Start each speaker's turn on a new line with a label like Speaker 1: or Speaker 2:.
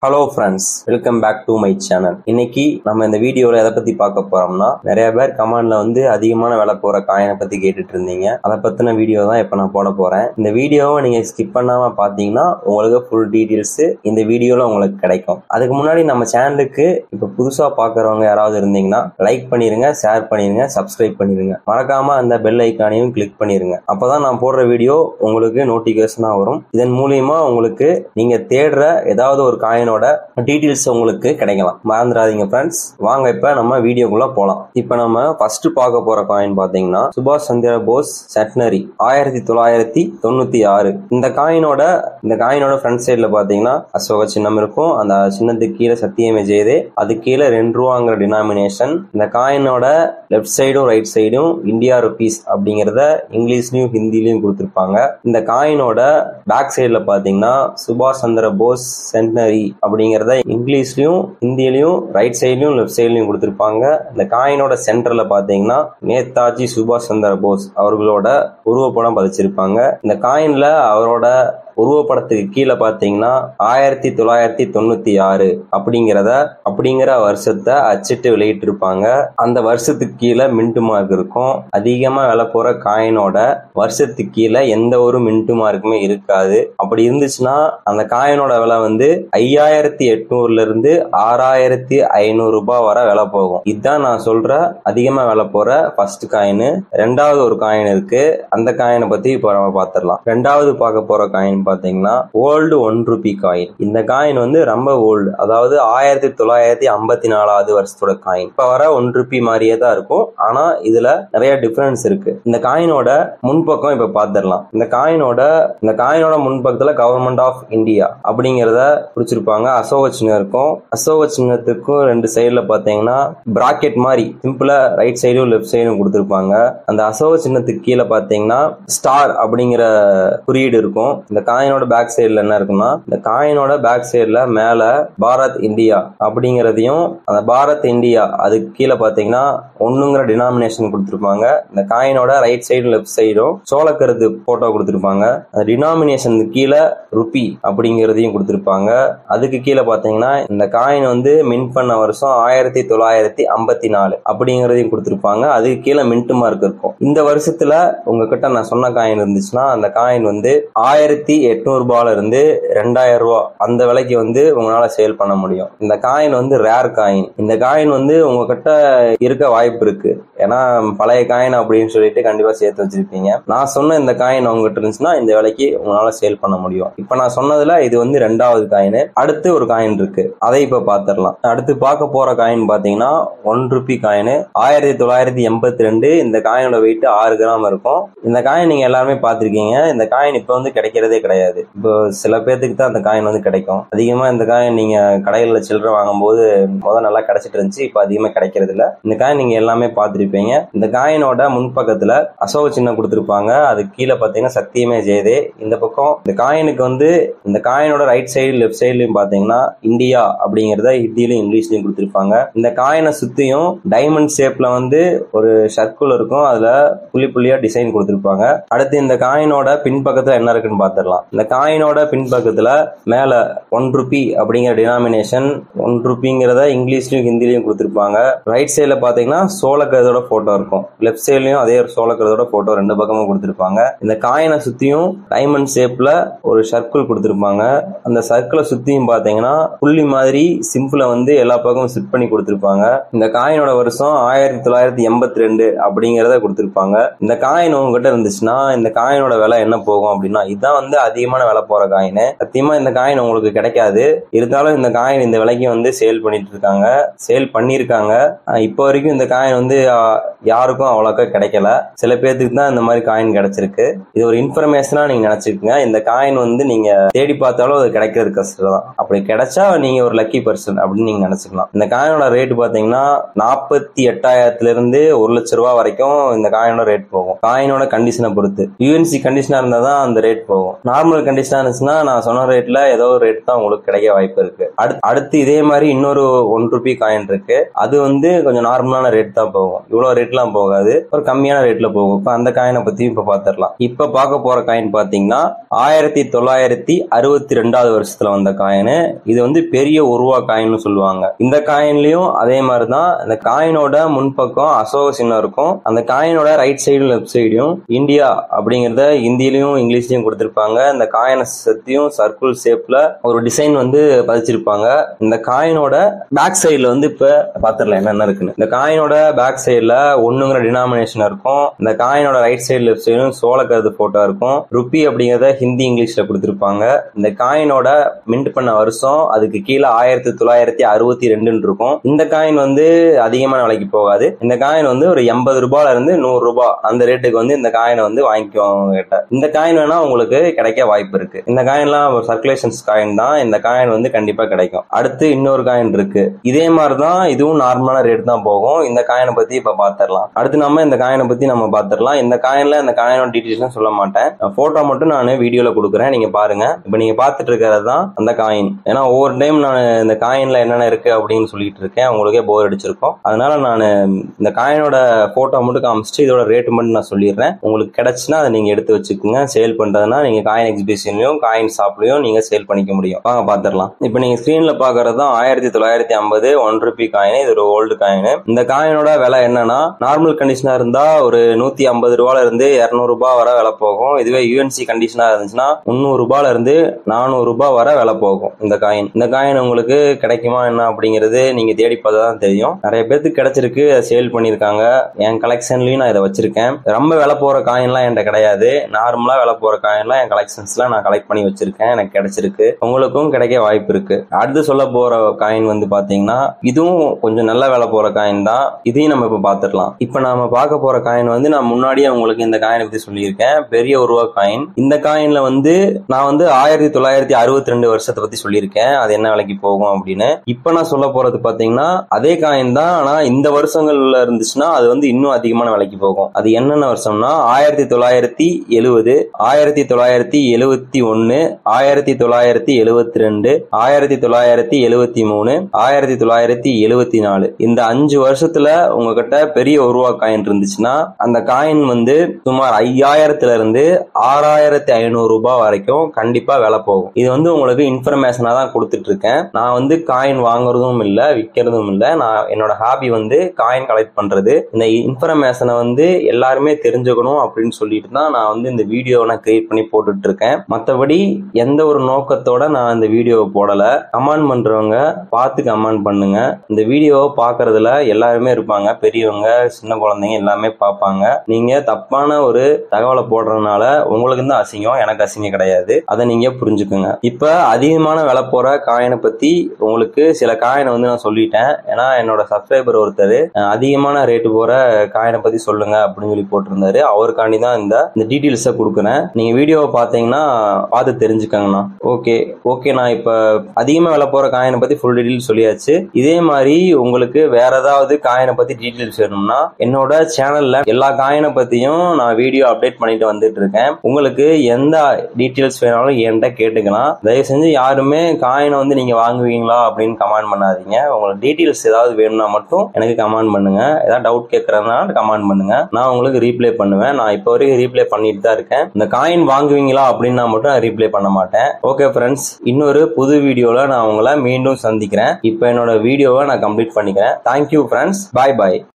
Speaker 1: hello friends welcome back to my channel இன்னைக்கு நம்ம இந்த வீடியோல எதை பத்தி பார்க்க போறோம்னா நிறைய பேர் கமெண்ட்ல வந்து அதிகமான விலை போற காயினை பத்தி கேட்டுட்டு இருந்தீங்க அதை பத்தின வீடியோ தான் இப்ப நான் போட போறேன் இந்த வீடியோவை நீங்க ஸ்கிப் பண்ணாம பாத்தீங்கன்னா உங்களுக்கு ஃபுல் டீடைல்ஸ் இந்த வீடியோல உங்களுக்கு கிடைக்கும் அதுக்கு முன்னாடி நம்ம சேனலுக்கு இப்ப புதுசா பாக்குறவங்க யாராவது இருந்தீங்கன்னா லைக் பண்ணிருங்க ஷேர் பண்ணிருங்க சப்ஸ்கிரைப் பண்ணிருங்க மறக்காம அந்த பெல் ஐக்கானையும் கிளிக் பண்ணிருங்க அப்பதான் நான் போடுற வீடியோ உங்களுக்கு நோட்டிபிகேஷனா வரும் இதன் மூலியமா உங்களுக்கு நீங்க தேடுற ஏதாவது ஒரு காயினோட டீடைல்ஸ் உங்களுக்கு கிடைக்கலாம் மறந்துடாதீங்க ஃப்ரெண்ட்ஸ் வாங்க இப்ப நம்ம வீடியோக்குள்ள போலாம் இப்ப நம்ம ஃபர்ஸ்ட் பார்க்க போற காயின் பாத்தீங்கன்னா சுபாஷ் சந்திர போஸ் செட்னரி ஆயிரத்தி தொள்ளாயிரத்தி தொண்ணூத்தி ஆறு இந்த காயினோட இந்த காயினோட ஃப்ரண்ட் சைடுல பாத்தீங்கன்னா அசோக சின்னம் இருக்கும் அந்த சின்னத்துக்கு கீழே சத்தியமே ஜெயதே அது கீழே ரெண்டு ரூபாங்கிற டினாமினேஷன் இந்த காயினோட லெஃப்ட் சைடும் ரைட் சைடும் இந்தியா ருபீஸ் அப்படிங்கறத இங்கிலீஷ்லயும் ஹிந்திலையும் கொடுத்திருப்பாங்க இந்த காயினோட பேக் சைடுல பாத்தீங்கன்னா சுபாஷ் சந்திர போஸ் சென்டனரி அப்படிங்கறத இங்கிலீஷ்லயும் ஹிந்திலையும் ரைட் சைட்லயும் லெஃப்ட் சைட்லயும் கொடுத்திருப்பாங்க இந்த காயினோட சென்டர்ல பாத்தீங்கன்னா நேதாஜி சுபாஷ் சந்திர போஸ் அவர்களோட உருவப்படம் பதிச்சிருப்பாங்க இந்த காயின்ல அவரோட உருவப்படத்துக்கு கீழே பாத்தீங்கன்னா ஆயிரத்தி தொள்ளாயிரத்தி தொண்ணூத்தி ஆறு அப்படிங்கிறத அப்படிங்கிற வருஷத்தை அச்சிட்டு வெளியிட்டு இருப்பாங்க அந்த வருஷத்துக்கு கீழே மின்ட் மார்க் இருக்கும் அதிகமா விலை போற காயினோட வருஷத்துக்கு கீழே எந்த ஒரு மின்ட் மார்க்குமே இருக்காது அப்படி இருந்துச்சுன்னா அந்த காயினோட விலை வந்து ஐயாயிரத்தி எட்நூறுல இருந்து ஆறாயிரத்தி ஐநூறு ரூபாய் வரை விலை போகும் இதுதான் நான் சொல்ற அதிகமா விலை போற ஃபர்ஸ்ட் காயின் ரெண்டாவது ஒரு காயின் இருக்கு அந்த காயினை பத்தி இப்போ நம்ம பார்த்துடலாம் ரெண்டாவது பார்க்க போற காயின் பாத்தீங்கன்னா ஓல்டு ஒன் ருபி காயின் இந்த காயின் வந்து ரொம்ப ஓல்டு அதாவது ஆயிரத்தி தொள்ளாயிரத்தி ஐம்பத்தி நாலாவது வருஷத்தோட காயின் இப்ப வர ஒன் ருபி மாதிரியே தான் இருக்கும் ஆனா இதுல நிறைய டிஃபரன்ஸ் இருக்கு இந்த காயினோட முன்பக்கம் இப்ப பாத்திரலாம் இந்த காயினோட இந்த காயினோட முன்பக்கத்துல கவர்மெண்ட் ஆஃப் இந்தியா அப்படிங்கறத குறிச்சிருப்பாங்க அசோக சின்னம் இருக்கும் அசோக சின்னத்துக்கும் ரெண்டு சைடுல பாத்தீங்கன்னா பிராக்கெட் மாதிரி சிம்பிளா ரைட் சைடும் லெஃப்ட் சைடும் கொடுத்திருப்பாங்க அந்த அசோக சின்னத்துக்கு கீழே பாத்தீங்கன்னா ஸ்டார் அப்படிங்கிற குறியீடு இருக்கும் இந்த காயினோட பேக் சைடுல என்ன இருக்குன்னா இந்த காயினோட பேக் சைடுல மேல பாரத் இந்தியா அப்படிங்கறதையும் அந்த பாரத் இந்தியா அதுக்கு கீழே பாத்தீங்கன்னா ஒண்ணுங்கிற டினாமினேஷன் கொடுத்திருப்பாங்க இந்த காயினோட ரைட் சைடும் லெஃப்ட் சைடும் சோளக்கருது போட்டோ கொடுத்திருப்பாங்க அந்த டினாமினேஷன் கீழே ருபி அப்படிங்கறதையும் கொடுத்திருப்பாங்க அதுக்கு கீழே பாத்தீங்கன்னா இந்த காயின் வந்து மின்ட் பண்ண வருஷம் ஆயிரத்தி தொள்ளாயிரத்தி ஐம்பத்தி நாலு அப்படிங்கறதையும் கொடுத்திருப்பாங்க அதுக்கு கீழே மின்ட் மார்க் இருக்கும் இந்த வருஷத்துல உங்ககிட்ட நான் சொன்ன காயின் இருந்துச்சுன்னா அந்த காயின் வந்து ஆயிரத்தி எட்நூறு ரூபாயில இருந்து ரெண்டாயிரம் ரூபாய் அந்த விலைக்கு வந்து உங்களால சேல் பண்ண முடியும் இந்த காயின் வந்து ரேர் காயின் இந்த காயின் வந்து உங்ககிட்ட இருக்க வாய்ப்பு இருக்கு ஏன்னா பழைய காயின் அப்படின்னு சொல்லிட்டு கண்டிப்பா சேர்த்து வச்சிருப்பீங்க நான் சொன்ன இந்த காயின் உங்ககிட்ட இருந்துச்சுன்னா இந்த விலைக்கு உங்களால சேல் பண்ண முடியும் இப்ப நான் சொன்னதுல இது வந்து ரெண்டாவது காயின் அடுத்து ஒரு காயின் இருக்கு அதை இப்ப பாத்திரலாம் அடுத்து பார்க்க போற காயின் பாத்தீங்கன்னா ஒன் ருபி காயின் ஆயிரத்தி தொள்ளாயிரத்தி எண்பத்தி ரெண்டு இந்த காயினோட வெயிட் ஆறு கிராம் இருக்கும் இந்த காயின் நீங்க எல்லாருமே பார்த்திருக்கீங்க இந்த காயின் இப்ப வந்து கிடைக்கிறதே கிடையாது இப்போ சில பேர்த்துக்கு தான் அந்த காயின் வந்து கிடைக்கும் அதிகமா இந்த காயின் நீங்க கடைகளில் சில்லறை வாங்கும்போது முதல் நல்லா கிடைச்சிட்டு இருந்துச்சு இப்போ அதிகமா கிடைக்கிறது இல்ல இந்த காயின் நீங்க எல்லாமே பார்த்திருப்பீங்க இந்த காயினோட முன்பக்கத்துல அசோக சின்னம் கொடுத்திருப்பாங்க அது கீழே பாத்தீங்கன்னா சத்தியமே ஜெயதே இந்த பக்கம் இந்த காயினுக்கு வந்து இந்த காயினோட ரைட் சைடு லெஃப்ட் சைட்லயும் பாத்தீங்கன்னா இந்தியா அப்படிங்கறத ஹிந்திலையும் இங்கிலீஷ்லயும் கொடுத்திருப்பாங்க இந்த காயினை சுத்தியும் டைமண்ட் ஷேப்ல வந்து ஒரு சர்க்கிள் இருக்கும் அதுல புள்ளி புள்ளியா டிசைன் கொடுத்திருப்பாங்க அடுத்து இந்த காயினோட பின்பக்கத்துல என்ன இருக்குன்னு பாத்திரலாம் இந்த காயினோட பின்பக்கத்துல மேல ஒன் ருபி அப்படிங்கிற டினாமினேஷன் ஒன் ருபிங்கிறத இங்கிலீஷ்லயும் ஹிந்திலையும் கொடுத்திருப்பாங்க ரைட் சைடுல பாத்தீங்கன்னா சோளக்கருதோட போட்டோ இருக்கும் லெஃப்ட் சைட்லயும் அதே ஒரு சோளக்கருதோட போட்டோ ரெண்டு பக்கமும் கொடுத்திருப்பாங்க இந்த காயினை சுத்தியும் டைமண்ட் ஷேப்ல ஒரு சர்க்கிள் கொடுத்திருப்பாங்க அந்த சர்க்கிளை சுத்தியும் பாத்தீங்கன்னா புள்ளி மாதிரி சிம்பிள வந்து எல்லா பக்கமும் செட் பண்ணி கொடுத்திருப்பாங்க இந்த காயினோட வருஷம் ஆயிரத்தி தொள்ளாயிரத்தி எண்பத்தி ரெண்டு அப்படிங்கறத கொடுத்திருப்பாங்க இந்த காயின் உங்ககிட்ட இருந்துச்சுன்னா இந்த காயினோட விலை என்ன போகும் அப்படின்னா இதுதான் வந்து அதிகமான விலை போற காயின் சத்தியமா இந்த காயின் உங்களுக்கு கிடைக்காது இருந்தாலும் இந்த காயின் இந்த விலைக்கு வந்து சேல் பண்ணிட்டு இருக்காங்க சேல் பண்ணிருக்காங்க ஆஹ் இப்போ வரைக்கும் இந்த காயின் வந்து ஆஹ், யாருக்கும் அவ்வளோக்கா கிடைக்கல சில பேர்த்துக்கு தான் இந்த மாதிரி காயின் கிடைச்சிருக்கு இது ஒரு இன்ஃபர்மேஷனா நீங்க நினைச்சுக்கோங்க இந்த காயின் வந்து நீங்க தேடி பார்த்தாலும் அது கிடைக்கிறது கஷ்டம் தான் அப்படி கிடைச்சா நீங்க ஒரு லக்கி பர்சன் அப்படின்னு நீங்க நினைச்சுக்கலாம் இந்த காயினோட ரேட் பாத்தீங்கன்னா நாற்பத்தி எட்டாயிரத்துல இருந்து ஒரு லட்ச ரூபா வரைக்கும் இந்த காயினோட ரேட் போகும் காயினோட கண்டிஷனை பொறுத்து யூஎன்சி கண்டிஷனா இருந்தா தான் அந்த ரேட் போகும் நார்மல் கண்டிஷனா இருந்துச்சுன்னா நான் சொன்ன ரேட்ல ஏதோ ஒரு ரேட் தான் உங்களுக்கு கிடைக்க வாய்ப்பு இருக்கு அடுத்து அடுத்து இதே மாதிரி இன்னொரு ஒன் ருபி காயின் இருக்கு அது வந்து கொஞ்சம் நார்மலான ரேட் தான் போகும் இவ்வளவு ரேட்லாம் போகாது ஒரு கம்மியான ரேட்ல போகும் இப்போ அந்த காயினை பத்தி இப்ப பாத்திரலாம் இப்ப பார்க்க போற காயின் பாத்தீங்கன்னா ஆயிரத்தி தொள்ளாயிரத்தி அறுபத்தி ரெண்டாவது வருஷத்துல வந்த காயின் இது வந்து பெரிய உருவா காயின்னு சொல்லுவாங்க இந்த காயின்லயும் அதே மாதிரி தான் இந்த காயினோட முன்பக்கம் அசோக சின்னம் இருக்கும் அந்த காயினோட ரைட் சைடும் லெஃப்ட் சைடும் இந்தியா அப்படிங்கறத ஹிந்திலையும் இங்கிலீஷ்லயும் கொடுத்திருப்பாங்க இந்த காயினை சத்தியும் சர்க்கிள் ஷேப்ல ஒரு டிசைன் வந்து பதிச்சிருப்பாங்க இந்த காயினோட பேக் சைடுல வந்து இப்ப பாத்திரலாம் என்னென்ன இருக்குன்னு இந்த காயினோட பேக் சைடுல ஒண்ணுங்கிற டினாமினேஷன் இருக்கும் இந்த காயினோட ரைட் சைடு லெஃப்ட் சைடும் சோளக்கருது போட்டோ இருக்கும் ருப்பி அப்படிங்கறத ஹிந்தி இங்கிலீஷ்ல கொடுத்திருப்பாங்க இந்த காயினோட மின்ட் பண்ண வருஷம் அதுக்கு கீழே ஆயிரத்தி தொள்ளாயிரத்தி அறுபத்தி ரெண்டுன்னு இருக்கும் இந்த காயின் வந்து அதிகமான விலைக்கு போகாது இந்த காயின் வந்து ஒரு எண்பது ரூபாயில இருந்து நூறு ரூபாய் அந்த ரேட்டுக்கு வந்து இந்த காயினை வந்து வாங்கிக்குவாங்க கிட்ட இந்த காயின் வேணா உங்களுக்கு கிடைக்க வாய்ப்பு இருக்கு இந்த காயின்லாம் ஒரு சர்க்குலேஷன்ஸ் காயின் தான் இந்த காயின் வந்து கண்டிப்பா கிடைக்கும் அடுத்து இன்னொரு காயின் இருக்கு இதே மாதிரி தான் இதுவும் நார்மலான ரேட் தான் போகும் இந்த காயினை பத்தி இப்ப பாத்திரலாம் அடுத்து நம்ம இந்த காயினை பத்தி நம்ம பாத்திரலாம் இந்த காயின்ல இந்த காயினோட டீடைல்ஸ் சொல்ல மாட்டேன் போட்டோ மட்டும் நான் வீடியோல கொடுக்குறேன் நீங்க பாருங்க இப்ப நீங்க பாத்துட்டு இருக்கிறது தான் அந்த காயின் ஏன்னா ஒவ்வொரு டைம் நான் இந்த காயின்ல என்னென்ன இருக்கு அப்படின்னு சொல்லிட்டு இருக்கேன் உங்களுக்கே போர் அடிச்சிருக்கும் அதனால நான் இந்த காயினோட போட்டோ மட்டும் காமிச்சிட்டு இதோட ரேட் மட்டும் நான் சொல்லிடுறேன் உங்களுக்கு கிடைச்சுன்னா அதை நீங்க எடுத்து வச்சுக்கோங்க சேல் பண்றதுனா நீங்க காயின் எக்ஸிபிஷன்லயும் காயின் ஷாப்லயும் நீங்க சேல் பண்ணிக்க முடியும் வாங்க பாத்திரலாம் இப்போ நீங்க ஸ்கிரீன்ல பாக்குறது தான் ஆயிரத்தி தொள்ளாயிரத்தி ஐம்பது ஒன் ருபி காயின் இது ஒரு ஓல்டு காயின் இந்த காயினோட விலை என்னன்னா நார்மல் கண்டிஷனா இருந்தா ஒரு நூத்தி ஐம்பது ரூபால இருந்து இருநூறு ரூபாய் வரை விலை போகும் இதுவே யூஎன்சி கண்டிஷனா இருந்துச்சுன்னா முந்நூறு ரூபாயில இருந்து நானூறு ரூபாய் வரை விலை போகும் இந்த காயின் இந்த காயின் உங்களுக்கு கிடைக்குமா என்ன அப்படிங்கிறது நீங்க தேடி பார்த்தா தான் தெரியும் நிறைய பேருக்கு கிடைச்சிருக்கு சேல் பண்ணிருக்காங்க என் கலெக்ஷன்லயும் நான் இதை வச்சிருக்கேன் ரொம்ப விலை போற காயின்லாம் என்கிட்ட கிடையாது நார்மலா விலை போற காயின்லாம் என் கலெக்ஷன்ஸ்ல நான் கலெக்ட் பண்ணி வச்சிருக்கேன் எனக்கு கிடைச்சிருக்கு உங்களுக்கும் கிடைக்க வாய்ப்பு இருக்கு அடுத்து சொல்ல போற காயின் வந்து பாத்தீங்கன்னா இதுவும் கொஞ்சம் நல்ல விலை போற காயின் தான் இதையும் நம்ம இப்ப பாத்துடலாம் இப்ப நாம பார்க்க போற காயின் வந்து நான் முன்னாடியே உங்களுக்கு இந்த காயினை பத்தி சொல்லியிருக்கேன் பெரிய உருவா காயின் இந்த காயின்ல வந்து நான் வந்து ஆயிரத்தி தொள்ளாயிரத்தி அறுபத்தி ரெண்டு வருஷத்தை பத்தி சொல்லியிருக்கேன் அது என்ன விலைக்கு போகும் அப்படின்னு இப்ப நான் சொல்ல போறது பாத்தீங்கன்னா அதே காயின் தான் ஆனா இந்த வருஷங்கள்ல இருந்துச்சுன்னா அது வந்து இன்னும் அதிகமான விலைக்கு போகும் அது என்னென்ன வருஷம்னா ஆயிரத்தி தொள்ளாயிரத்தி எழுவது ஆயிரத்தி தொள்ளாயிரத்தி எழுவத்தி ஒன்னு ஆயிரத்தி தொள்ளாயிரத்தி எழுவத்தி ரெண்டு ஆயிரத்தி தொள்ளாயிரத்தி எழுவத்தி மூணு ஆயிரத்தி தொள்ளாயிரத்தி எழுவத்தி நாலு இந்த அஞ்சு வருஷத்துல உங்ககிட்ட பெரிய உருவா காயின் இருந்துச்சுன்னா அந்த காயின் வந்து சுமார் ஐயாயிரத்துல இருந்து ஆறாயிரத்தி ஐநூறு ரூபாய் வரைக்கும் கண்டிப்பா விலை போகும் இது வந்து உங்களுக்கு இன்ஃபர்மேஷனா தான் கொடுத்துட்டு இருக்கேன் நான் வந்து காயின் வாங்குறதும் இல்ல விற்கிறதும் இல்ல நான் என்னோட ஹாபி வந்து காயின் கலெக்ட் பண்றது இந்த இன்ஃபர்மேஷனை வந்து எல்லாருமே தெரிஞ்சுக்கணும் அப்படின்னு சொல்லிட்டு தான் நான் வந்து இந்த வீடியோவை நான் கிரியேட் பண்ணி போட்டுட்டு இருக்கேன் மற்றபடி எந்த ஒரு நோக்கத்தோட நான் இந்த வீடியோவை போடல கமெண்ட் பண்றவங்க பார்த்து கமெண்ட் பண்ணுங்க இந்த வீடியோவை பார்க்கறதுல எல்லாருமே இருப்பாங்க பெரியவங்க சின்ன குழந்தைங்க எல்லாமே பார்ப்பாங்க நீங்க தப்பான ஒரு தகவலை போடுறதுனால உங்களுக்கு தான் அசிங்கம் எனக்கு அசிங்கம் கிடையாது அதை நீங்க புரிஞ்சுக்குங்க இப்ப அதிகமான விலை போற காயினை பத்தி உங்களுக்கு சில காயினை வந்து நான் சொல்லிட்டேன் ஏன்னா என்னோட சப்ஸ்கிரைபர் ஒருத்தர் அஹ், அதிகமான ரேட்டு போற காயினை பத்தி சொல்லுங்க அப்படின்னு சொல்லி போட்டிருந்தாரு அவருக்காண்டி தான் இந்த இந்த டீட்டெயில்ஸை கொடுக்குறேன் நீங்க வீடியோவை பார்த்தீங்கன்னா பார்த்து தெரிஞ்சுக்கங்கண்ணா ஓகே ஓகே நான் இப்ப அதிகமா விலை போற காயினை பத்தி ஃபுல் டீட்டெயில் சொல்லியாச்சு இதே மாதிரி உங்களுக்கு வேற ஏதாவது காயினை பத்தி டீட்டெயில்ஸ் வேணும்னா என்னோட சேனல்ல எல்லா காயினை பத்தியும் நான் வீடியோ அப்டேட் பண்ணிட்டு வந்துட்டு இருக்கேன் உங்களுக்கு எந்த டீட்டெயில்ஸ் வேணாலும் என்கிட்ட கேட்டுக்கலாம் தயவு செஞ்சு யாருமே காயினை வந்து நீங்க வாங்குவீங்களா அப்படின்னு கமெண்ட் பண்ணாதீங்க உங்களுக்கு டீட்டெயில்ஸ் ஏதாவது வேணும்னா மட்டும் எனக்கு கமெண்ட் பண்ணுங்க ஏதாவது டவுட் கேட்கறதுனால கமெண்ட் பண்ணுங்க நான் உங்களுக்கு ரீப்ளே பண்ணுவேன் நான் இப்போ வரைக்கும் ரீப்ளே பண்ணிட்டு தான் இருக்கேன் இந்த காயின் வாங்குவீங்களா அப்படின்னா மட்டும் நான் ரீப்ளே பண்ண மாட்டேன் ஓகே ஃப்ரெண்ட்ஸ் இன்னொரு புது வீடியோல நான் உங்களை மீண்டும் சந்திக்கிறேன் இப்போ என்னோட வீடியோவை நான் கம்ப்ளீட் பண்ணிக்கிறேன் தேங்க்யூ ஃப்ரெண்ட்ஸ் பாய் பாய்